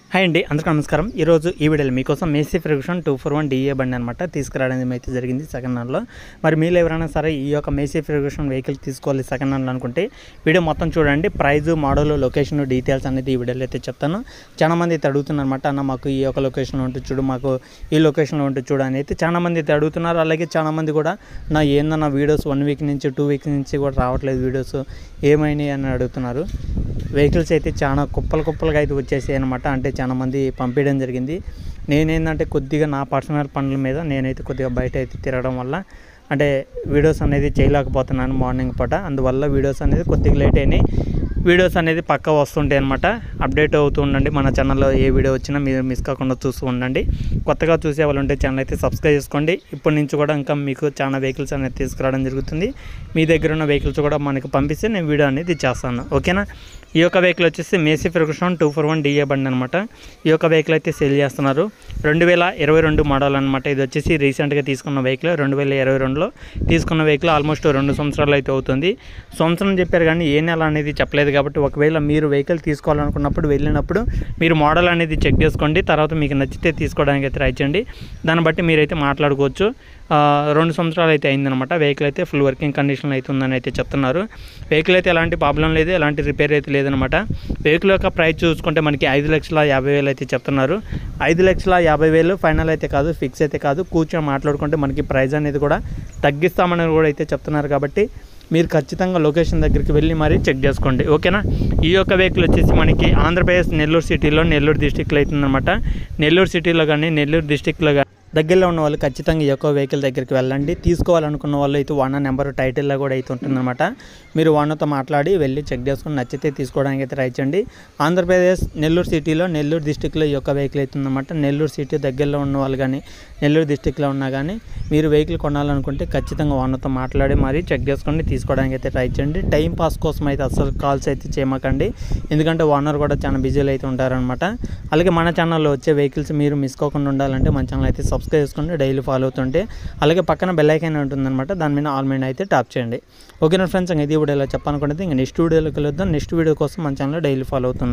hi అండి అందరికీ నమస్కారం ఈరోజు ఈ వీడియోలో మీకోసం Massey Ferguson two four one DI బండి అనమాట తీసుకురావడం అయితే జరిగింది సెకండ్ హ్యాండ్లో మరి మీరు ఎవరైనా సరే ఈ యొక్క మేసీ ఫ్రిక్షన్ వెహికల్ తీసుకోవాలి సెకండ్ హ్యాండ్లో అనుకుంటే వీడియో మొత్తం చూడండి ప్రైజ్ మోడల్ లొకేషన్ డీటెయిల్స్ అనేది ఈ వీడియోలో అయితే చెప్తాను చాలా మంది అయితే అడుగుతున్నారు అనమాట అన్న మాకు ఈ యొక్క లొకేషన్లో ఉంటే చూడు మాకు ఈ లొకేషన్లో ఉంటే చూడు అని అయితే చాలా మంది అయితే అడుగుతున్నారు అలాగే చాలా మంది కూడా నా ఏందన్న వీడియోస్ వన్ వీక్ నుంచి టూ వీక్ నుంచి కూడా రావట్లేదు వీడియోస్ ఏమైనాయి అని అడుగుతున్నారు వెహికల్స్ అయితే చాలా కుప్పలు కుప్పలుగా అయితే వచ్చేసాయి అనమాట అంటే చాలా మంది పంపించడం జరిగింది నేనేంటంటే కొద్దిగా నా పర్సనల్ పనుల మీద నేనైతే కొద్దిగా బయట అయితే తిరగడం వల్ల అంటే వీడియోస్ అనేది చేయలేకపోతున్నాను మార్నింగ్ పూట అందువల్ల వీడియోస్ అనేది కొద్దిగా లేట్ అయినాయి వీడియోస్ అనేది పక్క వస్తుంటాయి అనమాట అప్డేట్ అవుతూ ఉండండి మన ఛానల్లో ఏ వీడియో వచ్చినా మీరు మిస్ కాకుండా చూస్తూ ఉండండి కొత్తగా చూసే వాళ్ళు ఉంటే ఛానల్ అయితే సబ్స్క్రైబ్ చేసుకోండి ఇప్పటి నుంచి కూడా ఇంకా మీకు చాలా వెహికల్స్ అనేది తీసుకురావడం జరుగుతుంది మీ దగ్గర ఉన్న వెహికల్స్ కూడా మనకి పంపిస్తే నేను వీడియో అనేది చేస్తాను ఓకేనా ఈ యొక్క వెహికల్ వచ్చేసి Massey Ferguson two four one DI బండి అనమాట ఈ యొక్క వెహికల్ అయితే సేల్ చేస్తున్నారు రెండు వేల ఇరవై రెండు మోడల్ అనమాట ఇది వచ్చేసి రీసెంట్గా తీసుకున్న వెహికల్ రెండు వేల ఇరవై రెండులో తీసుకున్న వెహికల్ ఆల్మోస్ట్ రెండు సంవత్సరాలు అయితే అవుతుంది సంవత్సరం చెప్పారు కానీ ఏ నెల అనేది చెప్పలేదు కాబట్టి ఒకవేళ మీరు వెహికల్ తీసుకోవాలనుకున్నప్పుడు వెళ్ళినప్పుడు మీరు మోడల్ అనేది చెక్ చేసుకోండి తర్వాత మీకు నచ్చితే తీసుకోవడానికి అయితే ట్రై చేయండి దాన్ని బట్టి మీరైతే మాట్లాడుకోవచ్చు ఆ, రెండు సంవత్సరాలు అయితే అయిందనమాట వెహికల్ అయితే ఫుల్ వర్కింగ్ కండిషన్లో అయితే ఉందని అయితే చెప్తున్నారు వెహికల్ అయితే ఎలాంటి ప్రాబ్లం లేదు ఎలాంటి రిపేర్ అయితే లేదనమాట వెహికల్ యొక్క ప్రైస్ చూసుకుంటే మనకి ఐదు లక్షల యాభై వేలు అయితే చెప్తున్నారు ఐదు లక్షల యాభై వేలు ఫైనల్ అయితే కాదు ఫిక్స్ అయితే కాదు కూర్చొని మాట్లాడుకుంటే మనకి ప్రైస్ అనేది కూడా తగ్గిస్తామని కూడా అయితే చెప్తున్నారు కాబట్టి మీరు ఖచ్చితంగా లొకేషన్ దగ్గరికి వెళ్ళి మరీ చెక్ చేసుకోండి ఓకేనా ఈ యొక్క వెహికల్ వచ్చేసి మనకి ఆంధ్రప్రదేశ్ నెల్లూరు సిటీలో నెల్లూరు డిస్టిక్లో అవుతుందన్నమాట నెల్లూరు సిటీలో కానీ నెల్లూరు డిస్టిక్లో కానీ దగ్గరలో ఉన్న వాళ్ళు ఖచ్చితంగా ఈ యొక్క వెహికల్ దగ్గరికి వెళ్ళండి తీసుకోవాలనుకున్న వాళ్ళు అయితే వన్ నెంబర్ టైటిల్లో కూడా అయితే ఉంటుందన్నమాట మీరు వన్తో మాట్లాడి వెళ్ళి చెక్ చేసుకుని నచ్చితే తీసుకోవడానికి అయితే ట్రై చేయండి ఆంధ్రప్రదేశ్ నెల్లూరు సిటీలో నెల్లూరు డిస్టిక్లో ఈ యొక్క వెహికల్ అవుతుందన్నమాట నెల్లూరు సిటీ దగ్గరలో ఉన్న వాళ్ళు కానీ నెల్లూరు డిస్టిక్లో ఉన్నా కానీ మీరు వెహికల్ కొనాలనుకుంటే ఖచ్చితంగా వన్తో మాట్లాడి మరీ చెక్ చేసుకొని తీసుకోవడానికి అయితే ట్రై చేయండి టైం పాస్ కోసం అయితే అసలు కాల్స్ అయితే చేయమాకండి ఎందుకంటే ఓనర్ కూడా చాలా బిజీలో అయితే ఉంటారనమాట అలాగే మన ఛానల్లో వచ్చే వెహికల్స్ మీరు మిస్ కాకుండా ఉండాలంటే మన ఛానల్ అయితే సబ్స్క్రైబ్ చేసుకుంటే డైలీ ఫాలో అవుతుంటే అలాగే పక్కన బెల్ ఐకాన్ ఉంటుందన్నమాట దాని మీద ఆల్ మీద అయితే టాప్ చేయండి ఓకేనా ఫ్రెండ్స్ ఇంకా ఇది వీడియోలో చెప్పాలనుకుంటే ఇంకా నెక్స్ట్ వీడియోలోకి వెళ్దాం నెక్స్ట్ వీడియో కోసం మన ఛానల్ డైలీ ఫాలో అవుతుంది